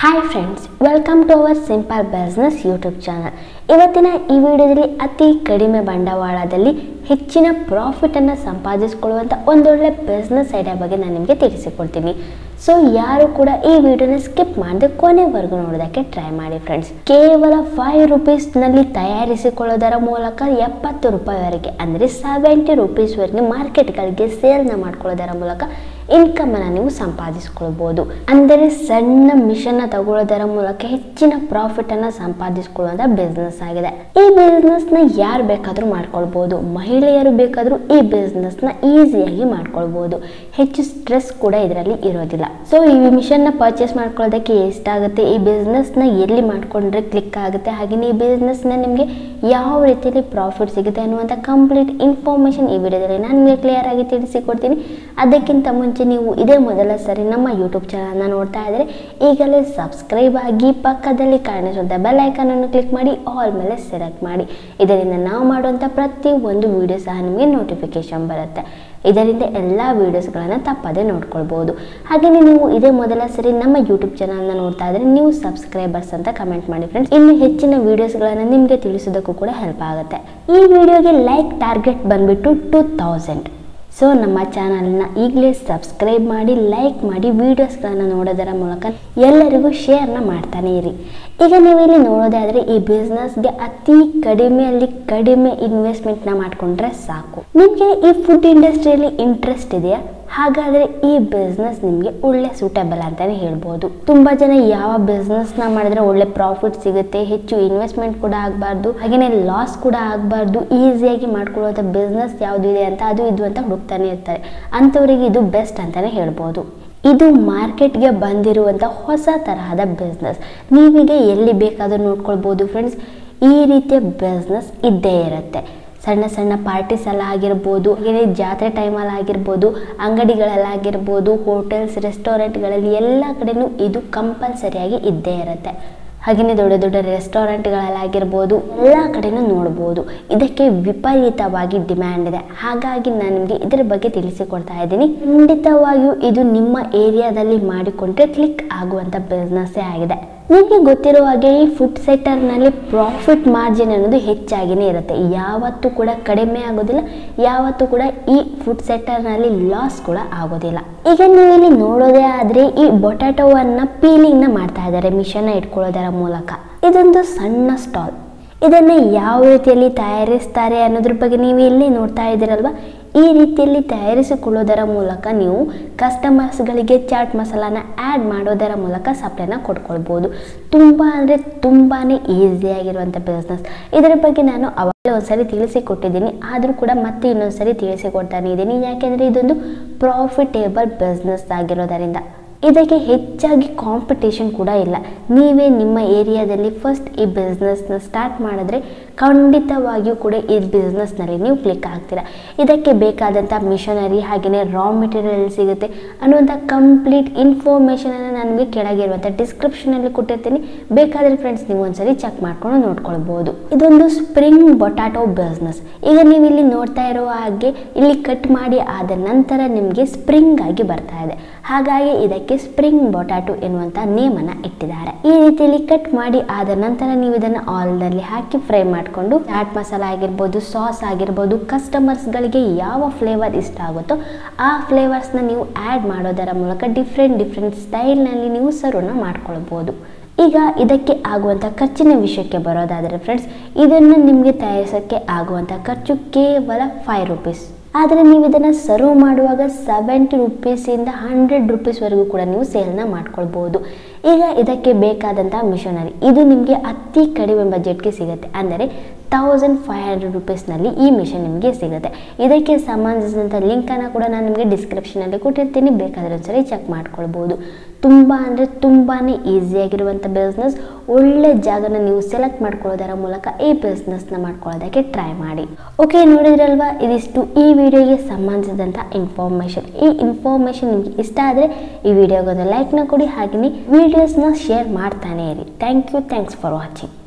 hi friends welcome to our simple business YouTube channel ಇವತ್ತಿನ ಈ ವಿಡಿಯೋದಲ್ಲಿ ಅತಿ ಕಡಿಮೆ ಬಂಡವಾಳದಲ್ಲಿ ಹೆಚ್ಚಿನ ಪ್ರಾಫಿಟನ್ನು ಸಂಪಾದಿಸಿಕೊಳ್ಳುವಂಥ ಒಂದೊಳ್ಳೆ ಬಿಸ್ನೆಸ್ ಐಡಿಯಾ ಬಗ್ಗೆ ನಾನು ನಿಮಗೆ ತಿಳಿಸಿಕೊಡ್ತೀನಿ ಸೊ ಯಾರು ಕೂಡ ಈ ವಿಡಿಯೋನ ಸ್ಕಿಪ್ ಮಾಡದೆ ಕೊನೆವರೆಗೂ ನೋಡೋದಕ್ಕೆ ಟ್ರೈ ಮಾಡಿ ಫ್ರೆಂಡ್ಸ್ ಕೇವಲ ಫೈವ್ ರುಪೀಸ್ನಲ್ಲಿ ತಯಾರಿಸಿಕೊಳ್ಳೋದರ ಮೂಲಕ ಎಪ್ಪತ್ತು ರೂಪಾಯಿವರೆಗೆ ಅಂದರೆ ಸೆವೆಂಟಿ ರುಪೀಸ್ವರೆಗೆ ಮಾರ್ಕೆಟ್ಗಳಿಗೆ ಸೇಲ್ನ ಮಾಡ್ಕೊಳ್ಳೋದರ ಮೂಲಕ ಇನ್ಕಮನ್ನು ನೀವು ಸಂಪಾದಿಸ್ಕೊಳ್ಬೋದು ಅಂದರೆ ಸಣ್ಣ ಮಿಷನ್ನ ತಗೊಳ್ಳೋದರ ಮೂಲಕ ಹೆಚ್ಚಿನ ಪ್ರಾಫಿಟನ್ನು ಸಂಪಾದಿಸ್ಕೊಳ್ಳುವಂಥ ಬಿಸ್ನೆಸ್ ಆಗಿದೆ ಈ ಬಿಸ್ನೆಸ್ನ ಯಾರು ಬೇಕಾದರೂ ಮಾಡ್ಕೊಳ್ಬೋದು ಮಹಿಳೆಯರು ಬೇಕಾದರೂ ಈ ಬಿಸ್ನೆಸ್ನ ಈಸಿಯಾಗಿ ಮಾಡ್ಕೊಳ್ಬೋದು ಹೆಚ್ಚು ಸ್ಟ್ರೆಸ್ ಕೂಡ ಇದರಲ್ಲಿ ಇರೋದಿಲ್ಲ ಸೊ ಈ ಮಿಷನ್ನ ಪರ್ಚೇಸ್ ಮಾಡ್ಕೊಳ್ಳೋದಕ್ಕೆ ಎಷ್ಟಾಗುತ್ತೆ ಈ ಬಿಸ್ನೆಸ್ನ ಎಲ್ಲಿ ಮಾಡ್ಕೊಂಡ್ರೆ ಕ್ಲಿಕ್ ಆಗುತ್ತೆ ಹಾಗೆಯೇ ಈ ಬಿಸ್ನೆಸ್ನ ನಿಮಗೆ ಯಾವ ರೀತಿಯಲ್ಲಿ ಪ್ರಾಫಿಟ್ ಸಿಗುತ್ತೆ ಅನ್ನುವಂಥ ಕಂಪ್ಲೀಟ್ ಇನ್ಫಾರ್ಮೇಷನ್ ಈ ವಿಡಿಯೋದಲ್ಲಿ ನಾನು ನಿಮಗೆ ಕ್ಲಿಯರ್ ಆಗಿ ತಿಳಿಸಿಕೊಡ್ತೀನಿ ಅದಕ್ಕಿಂತ ಮುಂಚೆ ನೀವು ಇದೇ ಮೊದಲ ಸರಿ ನಮ್ಮ ಯೂಟ್ಯೂಬ್ ಚಾನಲ್ನ ನೋಡ್ತಾ ಇದ್ದರೆ ಈಗಲೇ ಸಬ್ಸ್ಕ್ರೈಬ್ ಆಗಿ ಪಕ್ಕದಲ್ಲಿ ಕಾಣಿಸುವಂಥ ಬೆಲ್ ಐಕನನ್ನು ಕ್ಲಿಕ್ ಮಾಡಿ ಆಲ್ ಮೇಲೆ ಸೆಲೆಕ್ಟ್ ಮಾಡಿ ಇದರಿಂದ ನಾವು ಮಾಡುವಂಥ ಪ್ರತಿ ಒಂದು ವಿಡಿಯೋ ಸಹ ನಿಮಗೆ ನೋಟಿಫಿಕೇಶನ್ ಬರುತ್ತೆ ಇದರಿಂದ ಎಲ್ಲ ವೀಡಿಯೋಸ್ಗಳನ್ನು ತಪ್ಪದೆ ನೋಡ್ಕೊಳ್ಬೋದು ಹಾಗೆಯೇ ನೀವು ಇದೇ ಮೊದಲ ಸರಿ ನಮ್ಮ ಯೂಟ್ಯೂಬ್ ಚಾನಲ್ನ ನೋಡ್ತಾ ಇದ್ರೆ ನೀವು ಸಬ್ಸ್ಕ್ರೈಬರ್ಸ್ ಅಂತ ಕಮೆಂಟ್ ಮಾಡಿ ಫ್ರೆಂಡ್ಸ್ ಇನ್ನು ಹೆಚ್ಚಿನ ವೀಡಿಯೋಸ್ಗಳನ್ನು ನಿಮಗೆ ತಿಳಿಸೋದಕ್ಕೂ ಕೂಡ ಹೆಲ್ಪ್ ಆಗುತ್ತೆ ಈ ವಿಡಿಯೋಗೆ ಲೈಕ್ ಟಾರ್ಗೆಟ್ ಬಂದ್ಬಿಟ್ಟು ಟೂ ತೌಸಂಡ್ ಸೊ ನಮ್ಮ ಚಾನಲ್ನ ಈಗಲೇ ಸಬ್ಸ್ಕ್ರೈಬ್ ಮಾಡಿ ಲೈಕ್ ಮಾಡಿ ವೀಡಿಯೋಸ್ಗಳನ್ನು ನೋಡೋದರ ಮೂಲಕ ಎಲ್ಲರಿಗೂ ಶೇರ್ನ ಮಾಡ್ತಾನೆ ಇರಿ ಈಗ ನೀವು ಇಲ್ಲಿ ನೋಡೋದಾದರೆ ಈ ಬಿಸ್ನೆಸ್ಗೆ ಅತಿ ಕಡಿಮೆಯಲ್ಲಿ ಕಡಿಮೆ ಇನ್ವೆಸ್ಟ್ಮೆಂಟ್ನ ಮಾಡಿಕೊಂಡ್ರೆ ಸಾಕು ನಿಮಗೆ ಈ ಫುಡ್ ಇಂಡಸ್ಟ್ರಿಯಲ್ಲಿ ಇಂಟ್ರೆಸ್ಟ್ ಇದೆಯಾ ಹಾಗಾದರೆ ಈ ಬಿಸ್ನೆಸ್ ನಿಮಗೆ ಒಳ್ಳೆ ಸೂಟಬಲ್ ಅಂತಲೇ ಹೇಳ್ಬೋದು ತುಂಬ ಜನ ಯಾವ ಬಿಸ್ನೆಸ್ನ ಮಾಡಿದ್ರೆ ಒಳ್ಳೆ ಪ್ರಾಫಿಟ್ ಸಿಗುತ್ತೆ ಹೆಚ್ಚು ಇನ್ವೆಸ್ಟ್ಮೆಂಟ್ ಕೂಡ ಆಗಬಾರ್ದು ಹಾಗೆಯೇ ಲಾಸ್ ಕೂಡ ಆಗಬಾರ್ದು ಈಸಿಯಾಗಿ ಮಾಡ್ಕೊಳ್ಳುವಂಥ ಬಿಸ್ನೆಸ್ ಯಾವುದಿದೆ ಅಂತ ಅದು ಇದು ಅಂತ ಹುಡುಕ್ತಾನೆ ಇರ್ತಾರೆ ಅಂಥವರಿಗೆ ಇದು ಬೆಸ್ಟ್ ಅಂತಲೇ ಹೇಳ್ಬೋದು ಇದು ಮಾರ್ಕೆಟ್ಗೆ ಬಂದಿರುವಂಥ ಹೊಸ ತರಹದ ಬಿಸ್ನೆಸ್ ನೀವೀಗ ಎಲ್ಲಿ ಬೇಕಾದರೂ ನೋಡ್ಕೊಳ್ಬೋದು ಫ್ರೆಂಡ್ಸ್ ಈ ರೀತಿಯ ಬಿಸ್ನೆಸ್ ಇದ್ದೇ ಇರುತ್ತೆ ಸಣ್ಣ ಸಣ್ಣ ಪಾರ್ಟೀಸ್ ಎಲ್ಲ ಆಗಿರ್ಬೋದು ಹಾಗೆಯೇ ಜಾತ್ರೆ ಟೈಮಲ್ಲಿ ಆಗಿರ್ಬೋದು ಅಂಗಡಿಗಳಲ್ಲಾಗಿರ್ಬೋದು ಹೋಟೆಲ್ಸ್ ರೆಸ್ಟೋರೆಂಟ್ಗಳಲ್ಲಿ ಎಲ್ಲ ಕಡೆನೂ ಇದು ಕಂಪಲ್ಸರಿಯಾಗಿ ಇದ್ದೇ ಇರುತ್ತೆ ಹಾಗೆಯೇ ದೊಡ್ಡ ದೊಡ್ಡ ರೆಸ್ಟೋರೆಂಟ್ಗಳಲ್ಲಾಗಿರ್ಬೋದು ಎಲ್ಲ ಕಡೆನೂ ನೋಡ್ಬೋದು ಇದಕ್ಕೆ ವಿಪರೀತವಾಗಿ ಡಿಮ್ಯಾಂಡ್ ಇದೆ ಹಾಗಾಗಿ ನಾನು ನಿಮಗೆ ಇದರ ಬಗ್ಗೆ ತಿಳಿಸಿಕೊಡ್ತಾ ಇದ್ದೀನಿ ಖಂಡಿತವಾಗಿಯೂ ಇದು ನಿಮ್ಮ ಏರಿಯಾದಲ್ಲಿ ಮಾಡಿಕೊಂಡ್ರೆ ಕ್ಲಿಕ್ ಆಗುವಂಥ ಬಿಸ್ನೆಸ್ಸೇ ಆಗಿದೆ ನಿಮಗೆ ಗೊತ್ತಿರೋ ಹಾಗೆ ಈ ಫುಡ್ ಸೆಕ್ಟರ್ನಲ್ಲಿ ಪ್ರಾಫಿಟ್ ಮಾರ್ಜಿನ್ ಅನ್ನೋದು ಹೆಚ್ಚಾಗಿನೇ ಇರುತ್ತೆ ಯಾವತ್ತೂ ಕೂಡ ಕಡಿಮೆ ಆಗೋದಿಲ್ಲ ಯಾವತ್ತೂ ಕೂಡ ಈ ಫುಡ್ ಸೆಕ್ಟರ್ನಲ್ಲಿ ಲಾಸ್ ಕೂಡ ಆಗೋದಿಲ್ಲ ಈಗ ನೀವು ಇಲ್ಲಿ ನೋಡೋದೇ ಆದರೆ ಈ ಬೊಟ್ಯಾಟೋವನ್ನು ಪೀಲಿಂಗ್ನ ಮಾಡ್ತಾ ಇದ್ದಾರೆ ಮಿಷನ್ನ ಇಟ್ಕೊಳ್ಳೋದರ ಮೂಲಕ ಇದೊಂದು ಸಣ್ಣ ಸ್ಟಾಲ್ ಇದನ್ನು ಯಾವ ರೀತಿಯಲ್ಲಿ ತಯಾರಿಸ್ತಾರೆ ಅನ್ನೋದ್ರ ಬಗ್ಗೆ ನೀವು ಇಲ್ಲಿ ನೋಡ್ತಾ ಇದ್ದೀರಲ್ವ ಈ ರೀತಿಯಲ್ಲಿ ತಯಾರಿಸಿಕೊಳ್ಳೋದರ ಮೂಲಕ ನೀವು ಕಸ್ಟಮರ್ಸ್ಗಳಿಗೆ ಚಾಟ್ ಮಸಾಲಾನ ಆ್ಯಡ್ ಮಾಡೋದರ ಮೂಲಕ ಸಪ್ಲೈನ ಕೊಡ್ಕೊಳ್ಬೋದು ತುಂಬ ಅಂದರೆ ತುಂಬಾ ಈಸಿಯಾಗಿರುವಂಥ ಬಿಸ್ನೆಸ್ ಇದರ ಬಗ್ಗೆ ನಾನು ಅವಾಗಲೇ ಒಂದ್ಸರಿ ತಿಳಿಸಿಕೊಟ್ಟಿದ್ದೀನಿ ಆದರೂ ಕೂಡ ಮತ್ತೆ ಇನ್ನೊಂದ್ಸರಿ ತಿಳಿಸಿಕೊಡ್ತಾನೆ ಇದ್ದೀನಿ ಯಾಕೆಂದರೆ ಇದೊಂದು ಪ್ರಾಫಿಟೇಬಲ್ ಬಿಸ್ನೆಸ್ ಆಗಿರೋದರಿಂದ ಇದಕ್ಕೆ ಹೆಚ್ಚಾಗಿ ಕಾಂಪಿಟೇಷನ್ ಕೂಡ ಇಲ್ಲ ನೀವೇ ನಿಮ್ಮ ಏರಿಯಾದಲ್ಲಿ ಫಸ್ಟ್ ಈ ಬಿಸ್ನೆಸ್ನ ಸ್ಟಾರ್ಟ್ ಮಾಡಿದ್ರೆ ಖಂಡಿತವಾಗಿಯೂ ಕೂಡ ಈ ಬಿಸ್ನೆಸ್ನಲ್ಲಿ ನೀವು ಕ್ಲಿಕ್ ಆಗ್ತೀರಾ ಇದಕ್ಕೆ ಬೇಕಾದಂಥ ಮಿಷನರಿ ಹಾಗೆಯೇ ರಾ ಮೆಟೀರಿಯಲ್ ಸಿಗುತ್ತೆ ಅನ್ನುವಂಥ ಕಂಪ್ಲೀಟ್ ಇನ್ಫಾರ್ಮೇಷನನ್ನು ನನಗೆ ಕೆಳಗಿರುವಂಥ ಡಿಸ್ಕ್ರಿಪ್ಷನಲ್ಲಿ ಕೊಟ್ಟಿರ್ತೀನಿ ಬೇಕಾದರೆ ಫ್ರೆಂಡ್ಸ್ ನೀವು ಒಂದ್ಸರಿ ಚೆಕ್ ಮಾಡ್ಕೊಂಡು ನೋಡ್ಕೊಳ್ಬೋದು ಇದೊಂದು ಸ್ಪ್ರಿಂಗ್ ಬೊಟ್ಯಾಟೊ ಬಿಸ್ನೆಸ್ ಈಗ ನೀವು ಇಲ್ಲಿ ನೋಡ್ತಾ ಇರೋ ಹಾಗೆ ಇಲ್ಲಿ ಕಟ್ ಮಾಡಿ ಆದ ನಂತರ ನಿಮಗೆ ಸ್ಪ್ರಿಂಗ್ ಆಗಿ ಬರ್ತಾ ಇದೆ ಹಾಗಾಗಿ ಇದಕ್ಕೆ ಸ್ಪ್ರಿಂಗ್ ಬೊಟ್ಯಾಟೊ ಎನ್ನುವಂಥ ನೇಮನ್ನು ಇಟ್ಟಿದ್ದಾರೆ ಈ ರೀತಿಯಲ್ಲಿ ಕಟ್ ಮಾಡಿ ಆದ ನಂತರ ನೀವು ಇದನ್ನು ಆಲ್ನಲ್ಲಿ ಹಾಕಿ ಫ್ರೈ ಮಾಡಿಕೊಂಡು ಚಾಟ್ ಮಸಾಲ ಆಗಿರ್ಬೋದು ಸಾಸ್ ಆಗಿರ್ಬೋದು ಕಸ್ಟಮರ್ಸ್ಗಳಿಗೆ ಯಾವ ಫ್ಲೇವರ್ ಇಷ್ಟ ಆಗುತ್ತೋ ಆ ಫ್ಲೇವರ್ಸ್ನ ನೀವು ಆ್ಯಡ್ ಮಾಡೋದರ ಮೂಲಕ ಡಿಫ್ರೆಂಟ್ ಡಿಫ್ರೆಂಟ್ ಸ್ಟೈಲ್ನಲ್ಲಿ ನೀವು ಸರ್ವ್ನ ಮಾಡ್ಕೊಳ್ಬೋದು ಈಗ ಇದಕ್ಕೆ ಆಗುವಂಥ ಖರ್ಚಿನ ವಿಷಯಕ್ಕೆ ಬರೋದಾದರೆ ಫ್ರೆಂಡ್ಸ್ ಇದನ್ನು ನಿಮಗೆ ತಯಾರಿಸೋಕ್ಕೆ ಆಗುವಂಥ ಖರ್ಚು ಕೇವಲ ಫೈವ್ ರುಪೀಸ್ ಆದರೆ ನೀವು ಇದನ್ನು ಸರ್ವ್ ಮಾಡುವಾಗ ಸೆವೆಂಟಿ ರುಪೀಸಿಂದ ಹಂಡ್ರೆಡ್ ರುಪೀಸ್ವರೆಗೂ ಕೂಡ ನೀವು ಸೇಲ್ನ ಮಾಡ್ಕೊಳ್ಬೋದು ಈಗ ಇದಕ್ಕೆ ಬೇಕಾದಂಥ ಮಿಷನರಿ ಇದು ನಿಮಗೆ ಅತಿ ಕಡಿಮೆ ಬಜೆಟ್ಗೆ ಸಿಗುತ್ತೆ ಅಂದರೆ ತೌಸಂಡ್ ಫೈವ್ ಹಂಡ್ರೆಡ್ ರುಪೀಸ್ನಲ್ಲಿ ಈ ಮಿಷನ್ ನಿಮಗೆ ಸಿಗುತ್ತೆ ಇದಕ್ಕೆ ಸಂಬಂಧಿಸಿದಂಥ ಲಿಂಕನ್ನು ಕೂಡ ನಾನು ನಿಮಗೆ ಡಿಸ್ಕ್ರಿಪ್ಷನಲ್ಲಿ ಕೊಟ್ಟಿರ್ತೀನಿ ಬೇಕಾದರೆ ಒಂದ್ಸರಿ ಚೆಕ್ ಮಾಡ್ಕೊಳ್ಬೋದು ತುಂಬ ಅಂದರೆ ತುಂಬಾ ಈಸಿಯಾಗಿರುವಂಥ ಬಿಸ್ನೆಸ್ ಒಳ್ಳೆ ಜಾಗನ ನೀವು ಸೆಲೆಕ್ಟ್ ಮಾಡ್ಕೊಳ್ಳೋದರ ಮೂಲಕ ಈ ಬಿಸ್ನೆಸ್ನ ಮಾಡ್ಕೊಳ್ಳೋದಕ್ಕೆ ಟ್ರೈ ಮಾಡಿ ಓಕೆ ನೋಡಿದ್ರಲ್ವಾ ಇದಿಷ್ಟು ಈ ವಿಡಿಯೋಗೆ ಸಂಬಂಧಿಸಿದಂಥ ಇನ್ಫಾರ್ಮೇಷನ್ ಈ ಇನ್ಫಾರ್ಮೇಷನ್ ನಿಮಗೆ ಇಷ್ಟ ಆದರೆ ಈ ವಿಡಿಯೋಗೊಂದು ಲೈಕ್ನ ಕೊಡಿ ಹಾಗೆಯೇ ವಿಡಿಯೋಸ್ನ ಶೇರ್ ಮಾಡ್ತಾನೆ ಇರಿ thank you thanks for watching